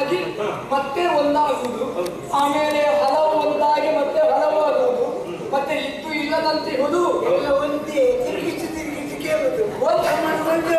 ಒಂದಾಗಿ ಮತ್ತೆ ಒಂದಾಗುವುದು ಆಮೇಲೆ ಹಲವು ಒಂದಾಗಿ ಮತ್ತೆ ಹಲವು ಆಗುವುದು ಮತ್ತೆ ಇದ್ದು ಇಲ್ಲದಂತಿರುವುದು ಎಲ್ಲ ಒಂದೇ ತಿರುಗಿಸಿ ತಿರುಗಿಸಿ ಕೇಳುದು ಒಂದು ಒಂದೇ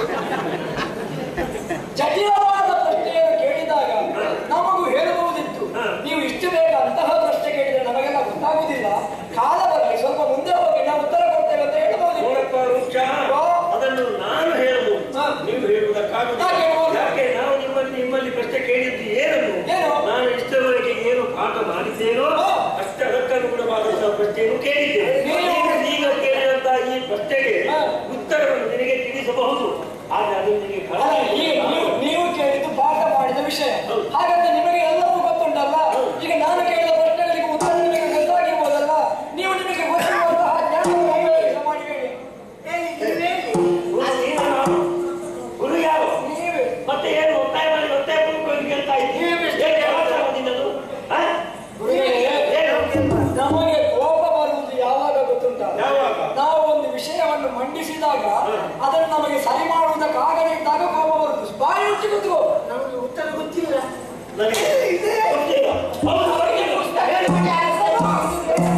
ಜಟಿಲವಾದ ಪ್ರಶ್ನೆಯನ್ನು ಕೇಳಿದಾಗ ನಮಗೂ ಹೇಳಬಹುದಿತ್ತು ನೀವು ಇಷ್ಟು ಬೇಗ ಅಂತಹ ಪ್ರಶ್ನೆ ಕೇಳಿದ್ರೆ ನಮಗೆಲ್ಲ ಗೊತ್ತಾಗುವುದಿಲ್ಲ ಕಾಲ ಬರಲಿ ಸ್ವಲ್ಪ ಮುಂದೆ ಹೋಗಿ ನಾವು ಉತ್ತರ ಕೊಡ್ತೇವೆ ಅಂತ ಹೇಳಬಹುದಿತ್ತು ನೋಡಪ್ಪ ವೃಕ್ಷ ಅದನ್ನು ನಾನು ಹೇಳಬಹುದು ಹಾ. ನೀವು ಹೇಳುವುದಕ್ಕಾಗುದಿಲ್ಲ ಯಾಕೆ ಹೇಳ್ಬೋದು? ಯಾಕೆ ನಾವು ನಿಮ್ಮಲ್ಲಿ ನಿಮ್ಮಲ್ಲಿ ಪ್ರಶ್ನೆ ಕೇಳಿದ್ದು ಏನನ್ನು ಏನು? ನಾನು ಇಷ್ಟರವರೆಗೆ ಏನು ಪಾಠ ಮಾಡಿದ್ದೇನೋ ಹಾ. ಅಷ್ಟದಕ್ಕನುಗುಣವಾದಂತಹ ಪ್ರಶ್ನೆಯನ್ನು ಕೇಳಿದ್ದೇನೆ ನೀವು- ಈಗ ಈಗ ಕೇಳಿದಂತಹ ಈ ಪ್ರಶ್ನೆಗೆ ಹಾ. ಉತ್ತರವನ್ನು ನಿನಗೆ ತಿಳಿಸಬಹುದು ಆದ್ರೆ ಅದು ನಿನಗೆ ಅಲ್ಲ, ಈಗ ನೀವು ನೀವು ಕೇಳಿದ್ದು ಪಾಠ ಮಾಡಿದ ವಿಷಯ ಹಾಗಾದ್ರೆ ನಿಮಗೆ ಎಲ್ಲವೂ ಗೊತ್ತುಂಟಲ್ಲ ಈಗ ನಾನು ಕೇಳಿದ ಪ್ರಶ್ನೆಗಳಿಗೆ ಉತ್ತರ ನಿಮಗೆ ಗೊತ್ತಾಗಿರ್ಬೋದಲ್ಲ ನೀವು ನಿಮಗೆ ಗೊತ್ತಿರುವಂತಹ ಜ್ಞಾನವನ್ನು ಉಪಯೋಗಿಸಿ ಮಾಡಿ ಹೇಳಿ ಹೇಳಿ ನೀವು ಹೇಳಿ ಗುರು ನೀನು ನಾನು. ಗುರು ಯಾರು ನೀವೇ ಮತ್ತೆ ಏನು ಒತ್ತಾಯ ಮಾಡಿ ಒತ್ತಾಯ ಪೂರ್ವಕವಾಗಿ ಕೇಳ್ತಾ ಇದ್ದೀನಿ ಏನು ಯಾವಾಗ ಬಂದಿದ್ದದು? ಹಾ? ಏನು? ನಮಗೆ ಕೋಪ ಬರುವುದು ಯಾವಾಗ ಗೊತ್ತುಂಟ ಯಾವಾಗ? ನಾವು ಒಂದು ವಿಷಯವನ್ನು ಮಂಡಿಸಿದಾಗ ಅದನ್ನು ನಮಗೆ ಸರಿ ಮಾಡುವುದಕ್ಕಾಗದೇ ಇದ್ದಾಗ ಕೋಪ ಬರುವುದು ಬಾಯಿ ಮುಚ್ಚಿ ಕೂತ್ಕೋ ನಮಗೆ ಉತ್ತರ ಗೊತ್ತಿಲ್ಲ ನನಗೆ ಗೊತ್ತಿಲ್ಲ. ಹೌದು, ಅವರಿಗೆ ಗೊತ್ತಿಲ್ಲ. ಹೇಳು.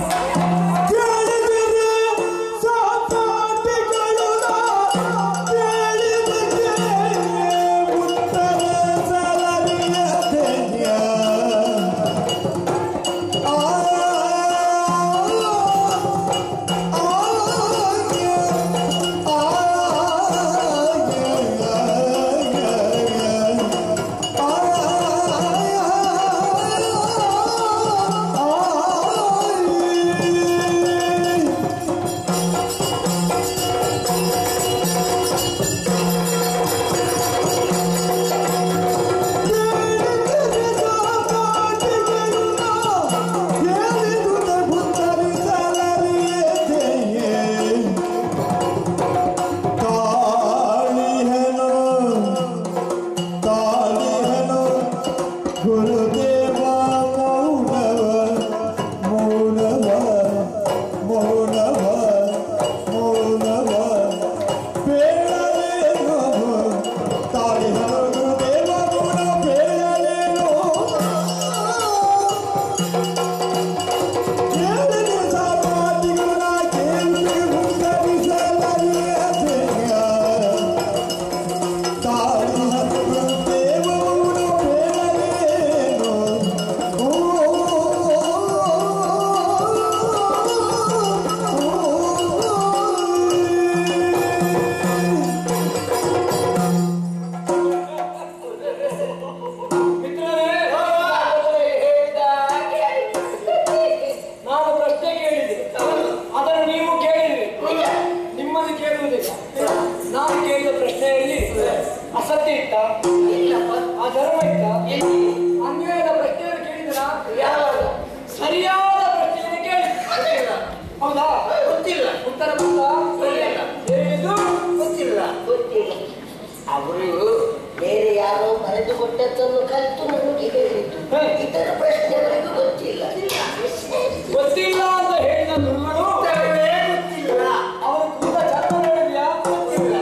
ಗುರುದೇವ ಮೌನವ ಮೌನವ ಮೌನವ ಮೌನವ ಬೇಡಲೇನು ತಾಳಿಹ ಗುರುದೇವ ಮೌನ ಬೇಡಲೇನು ಕೇಳಿದ ಸಮಾಧಿಗಳ ಕೇಳಿ ಉತ್ತರಿಸಲರಿಯದೆಯ ತಾಳಿಹ ಗುರುದೇವ ಮೌನ ಬೇಡಲೇನು ಓ ಮಿತ್ರರೇ ನಾನು ಪ್ರಶ್ನೆ ಕೇಳಿದೆ ಅದನ್ನು ನೀವು ಕೇಳಿದ್ರಿ ನಿಮ್ಮಲ್ಲಿ ಕೇಳುವುದಿಲ್ಲ ನಾನು ಕೇಳಿದ ಪ್ರಶ್ನೆಯಲ್ಲಿ ಅಸತ್ಯ ಇತ್ತ ಅಧರ್ಮ ಇತ್ತ ಅನ್ಯಾಯದ ಪ್ರಶ್ನೆಯನ್ನು ಕೇಳಿದ್ರ ಸರಿಯಾದ ಪ್ರಶ್ನೆಯನ್ನು ಕೇಳಿ ಹೌದಾ ಗೊತ್ತಿಲ್ಲ ಉತ್ತರ ಗೊತ್ತಾ ಹೇಳಿದ್ದು ಗೊತ್ತಿಲ್ಲ ಗೊತ್ತಿಲ್ಲ ಅವರು ಬೇರೆ ಯಾರೋ ಬರೆದು ಕೊಟ್ಟದ್ದನ್ನು ಕಲಿತು ನನಗೆ ಹೇಳಿದ್ದು ಹೇ. ಇತರ ಪ್ರಶ್ನೆ ಅವರಿಗೂ ಗೊತ್ತಿಲ್ಲ ಗೊತ್ತಿಲ್ಲ ಅಂತ ಹೇಳಿದ ಗುರುಗಳು ಉತ್ತರವೇ ಗೊತ್ತಿಲ್ಲ ಅವರು ಕೂತ ಚರ್ಮ ನೋಡಿದ್ಯಾ ಗೊತ್ತಿಲ್ಲ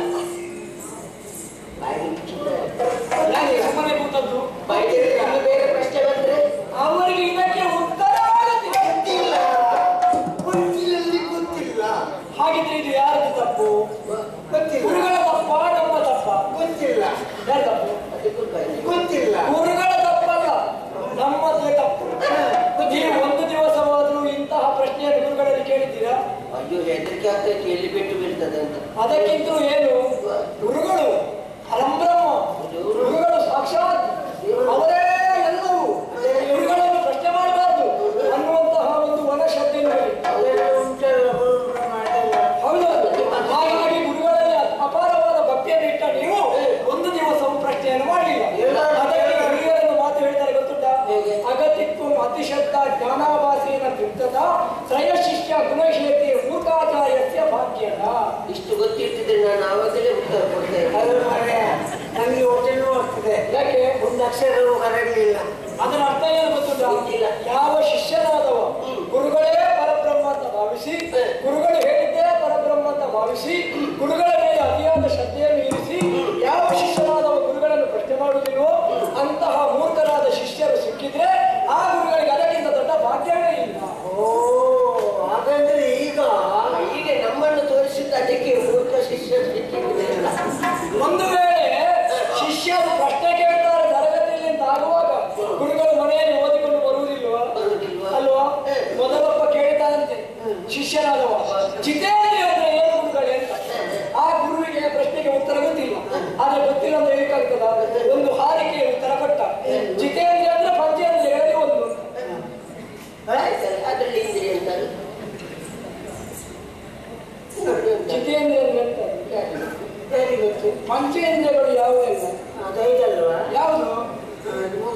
ಬಾಯಿ ಮುಚ್ಚಿದ್ದಾರೆ. ಯಾಕೆ ಸುಮ್ಮನೆ ಕೂತದ್ದು ಬಾಯಿ ಇನ್ನು ಬೇರೆ ಪ್ರಶ್ನೆ ಬಂದ್ರೆ ಅವರಿಗೆ ಇದಕ್ಕೆ ಉತ್ತರ ಗೊತ್ತಿಲ್ಲ ಗೊತ್ತಿಲ್ಲಲ್ಲಿ ಗೊತ್ತಿಲ್ಲ ಹಾಗಿದ್ರೆ ಇದು ಯಾರದು ತಪ್ಪು ಗೊತ್ತಿಲ್ಲ ಗುರುಗಳ ತಪ್ಪ ನಮ್ಮ ತಪ್ಪ ಗೊತ್ತಿಲ್ಲ ಯಾರ ತಪ್ಪು ಅದಕ್ಕೂ ಬಾಯಿ ಗೊತ್ತಿಲ್ಲ ಗುರುಗಳ ತಪ್ಪಲ್ಲ ನಮ್ಮದೇ ತಪ್ಪು ನೀವು ಒಂದು ದಿವಸವಾದರೂ ಇಂತಹ ಪ್ರಶ್ನೆಯನ್ನು ಗುರುಗಳಲ್ಲಿ ಕೇಳಿದ್ದೀರಾ ಅಯ್ಯೋ ಹೆದರಿಕೆ ಆಗ್ತೈತೆ ಎಲ್ಲಿ ಬಿಟ್ಟು ಬೀಳ್ತದೆ ಅಂತ ಅದಕ್ಕಿಂತಲೂ ಏನು ಗುರುಗಳು ಪರಂಬ್ರಹ್ಮ ಗುರುಗಳು ಸಾಕ್ಷಾತ್ ಅವರೇ ಎಲ್ಲವೂ ಗುರುಗಳನ್ನು ಪ್ರಶ್ನೆ ಮಾಡಬಾರ್ದು ಅನ್ನುವಂತಹ ಒಂದು ವನಶ್ರದ್ಧೆ ನಮಗೆ ಅವೆಲ್ಲ ಉಂಟಲ್ಲ ಗುರುಗಳು ಮಾಡಿಲ್ಲ ಹೌದು ಹಾಗಾಗಿ ಗುರುಗಳಲ್ಲಿ ಅಪಾರವಾದ ಭಕ್ತಿಯನ್ನು ಇಟ್ಟ ನೀವು ಒಂದು ದಿವಸವೂ ಪ್ರಶ್ನೆಯನ್ನು ಮಾಡಲಿಲ್ಲ ಅದಕ್ಕೆ ಹಿರಿಯರನ್ನು ಮಾತು ಹೇಳಿದರೆ ಗೊತ್ತುಂಟ ಹೇಗೆ? ಅಗತಿತ್ವ ಅತಿಶಬ್ದ ಜ್ಞಾನಾಭಾಸೇನ ತೃಪ್ತದ ತ್ರಯಶಿಷ್ಯ ಗುಣಶೇತಿ ಮೂರ್ಖಾಚಾರ್ಯಸ್ಯ ಭಾಗ್ಯದ ಇಷ್ಟು ಗೊತ್ತಿರ್ತಿದ್ರೆ ನಾನು ಆವಾಗಲೇ ಉತ್ತರ ಕೊಡ್ತೇನೆ ನನಗೆ ಹೊಟ್ಟೆ ಆಗ್ತದೆ ಯಾಕೆ ಒಂದು ಅಕ್ಷರವೂ ಹೊರಗಲಿಲ್ಲ ಅದರ ಅರ್ಥ ಏನು ಗೊತ್ತುಂಟ ಗೊತ್ತಿಲ್ಲ. ಯಾವ ಶಿಷ್ಯನಾದವ ಗುರುಗಳೇ ಪರಬ್ರಹ್ಮ ಅಂತ ಭಾವಿಸಿ ಗುರುಗಳು ಹೇಳಿದ್ದೇ ಪರಬ್ರಹ್ಮ ಅಂತ ಭಾವಿಸಿ ಗುರುಗಳ ಮೇಲೆ ಅತಿಯಾದ ಶ್ರದ್ಧೆಯನ್ನು ಇರಿಸಿ ಯಾವ ಶಿಷ್ಯನಾದವ ಗುರುಗಳನ್ನು ಪ್ರಶ್ನೆ ಮಾಡುವುದಿಲ್ವೋ ಅಂತಹ ಮೂರ್ಖ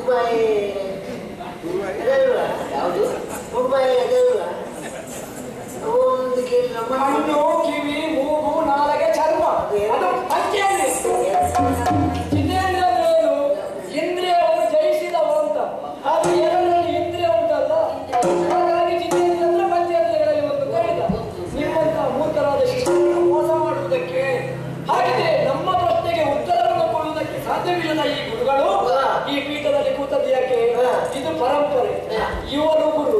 ಮುಂಬೈ ಅದಲ್ವಾ ಯಾವುದು ಮುಂಬೈ ಅದಲ್ವಾ ಒಂದು ಕೇಳಿ ನಮ್ಮ ಕಣ್ಣು ಕಿವಿ ಮೂಗು ನಾಲಗೆ ಚರ್ಮ ಅದು ಅಂಕೆಯಲ್ಲಿ ಜಿತೇಂದ್ರನೇನು ಇಂದ್ರಿಯವನ್ನು ಜಯಿಸಿದವ ಅಂತ ಅದು ಎರಡರಲ್ಲಿ ಇಂದ್ರಿಯ ಉಂಟಲ್ಲ ಹಾಗಾಗಿ ಜಿತೇಂದ್ರ ಅಂದ್ರೆ ಪಂಚೇಂದ್ರಿಯಗಳಲ್ಲಿ ಒಂದು ಹೇಳಿದ ನಿಮ್ಮಂತ ಮೂರ್ತರಾದ ಶಿಷ್ಯರನ್ನು ಮೋಸ ಮಾಡುವುದಕ್ಕೆ ಹಾಗಿದ್ರೆ ನಮ್ಮ ಪ್ರಶ್ನೆಗೆ ಉತ್ತರವನ್ನು ಕೊಡುವುದಕ್ಕೆ ಸಾಧ್ಯವಿಲ್ಲದ ಈ ಗುರುಗಳು ಈ ಪೀಠದಲ್ಲಿ ಕೂತದ್ದು ಯಾಕೆ ಇದು ಪರಂಪರೆ ಇವನು ಗುರು